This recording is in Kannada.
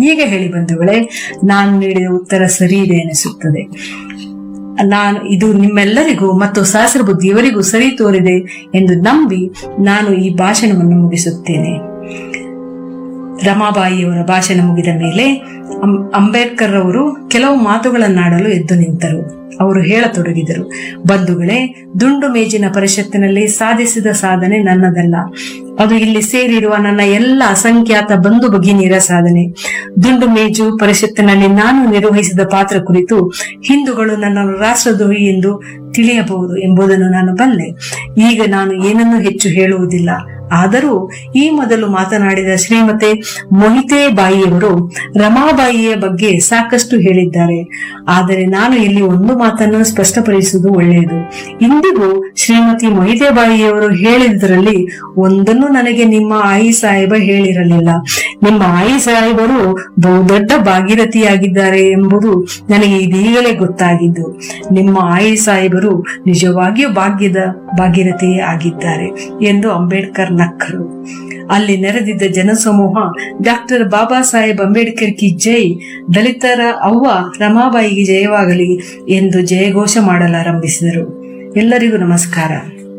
ಈಗ ಹೇಳಿ ಬಂಧುಗಳೇ ನಾನು ನೀಡಿದ ಉತ್ತರ ಸರಿ ಇದೆ ಎನಿಸುತ್ತದೆ ನಾನು ಇದು ನಿಮ್ಮೆಲ್ಲರಿಗೂ ಮತ್ತು ಸಹಸ್ರ ಬುದ್ಧಿಯವರಿಗೂ ಸರಿ ತೋರಿದೆ ಎಂದು ನಂಬಿ ನಾನು ಈ ಭಾಷಣವನ್ನು ಮುಗಿಸುತ್ತೇನೆ ರಮಾಬಾಯಿಯವರ ಭಾಷಣ ಮುಗಿದ ಮೇಲೆ ಅಂ- ಅಂಬೇಡ್ಕರ್ ಅವರು ಕೆಲವು ಮಾತುಗಳನ್ನಾಡಲು ಎದ್ದು ನಿಂತರು ಅವರು ಹೇಳತೊಡಗಿದರು ಬಂಧುಗಳೇ ದುಂಡು ಮೇಜಿನ ಪರಿಷತ್ತಿನಲ್ಲಿ ಸಾಧಿಸಿದ ಸಾಧನೆ ನನ್ನದಲ್ಲ ಅದು ಇಲ್ಲಿ ಸೇರಿರುವ ನನ್ನ ಎಲ್ಲ ಅಸಂಖ್ಯಾತ ಬಂಧು ಭಗಿನಿಯರ ಸಾಧನೆ ದುಂಡು ಮೇಜು ಪರಿಷತ್ತಿನಲ್ಲಿ ನಾನು ನಿರ್ವಹಿಸಿದ ಪಾತ್ರ ಕುರಿತು ಹಿಂದೂಗಳು ನನ್ನನ್ನು ರಾಷ್ಟ್ರದ್ರೋಹಿ ಎಂದು ತಿಳಿಯಬಹುದು ಎಂಬುದನ್ನು ನಾನು ಬಲ್ಲೆ ಈಗ ನಾನು ಏನನ್ನು ಹೆಚ್ಚು ಹೇಳುವುದಿಲ್ಲ ಆದರೂ ಈ ಮೊದಲು ಮಾತನಾಡಿದ ಶ್ರೀಮತಿ ಮೊಹಿತೆ ಬಾಯಿಯವರು ರಮಾಬಾಯಿಯ ಬಗ್ಗೆ ಸಾಕಷ್ಟು ಹೇಳಿದ್ದಾರೆ ಆದರೆ ನಾನು ಇಲ್ಲಿ ಒಂದು ಮಾತನ್ನು ಸ್ಪಷ್ಟಪಡಿಸುವುದು ಒಳ್ಳೆಯದು ಇಂದಿಗೂ ಶ್ರೀಮತಿ ಮೊಹಿತೆ ಬಾಯಿಯವರು ಹೇಳಿದ್ರಲ್ಲಿ ಒಂದನ್ನು ನನಗೆ ನಿಮ್ಮ ಆಯಿ ಸಾಹೇಬ ಹೇಳಿರಲಿಲ್ಲ ನಿಮ್ಮ ಆಯಿ ಸಾಹೇಬರು ಬಹುದೊಡ್ಡ ಭಾಗೀರಥಿಯಾಗಿದ್ದಾರೆ ಎಂಬುದು ನನಗೆ ಇದೀಗಲೇ ಗೊತ್ತಾಗಿದ್ದು ನಿಮ್ಮ ಆಯಿ ಸಾಹೇಬರು ನಿಜವಾಗಿಯೂ ಭಾಗ್ಯದ ಭಾಗೀರಥಿಯೇ ಆಗಿದ್ದಾರೆ ಎಂದು ಅಂಬೇಡ್ಕರ್ ನಕ್ಕರು ಅಲ್ಲಿ ನೆರೆದಿದ್ದ ಜನಸಮೂಹ ಡಾಕ್ಟರ್ ಬಾಬಾ ಸಾಹೇಬ್ ಅಂಬೇಡ್ಕರ್ ಕಿ ಜೈ ದಲಿತರ ಅವ್ವ ರಮಾಬಾಯಿಗೆ ಜಯವಾಗಲಿ ಎಂದು ಜಯಘೋಷ ಮಾಡಲಾರಂಭಿಸಿದರು ಎಲ್ಲರಿಗೂ ನಮಸ್ಕಾರ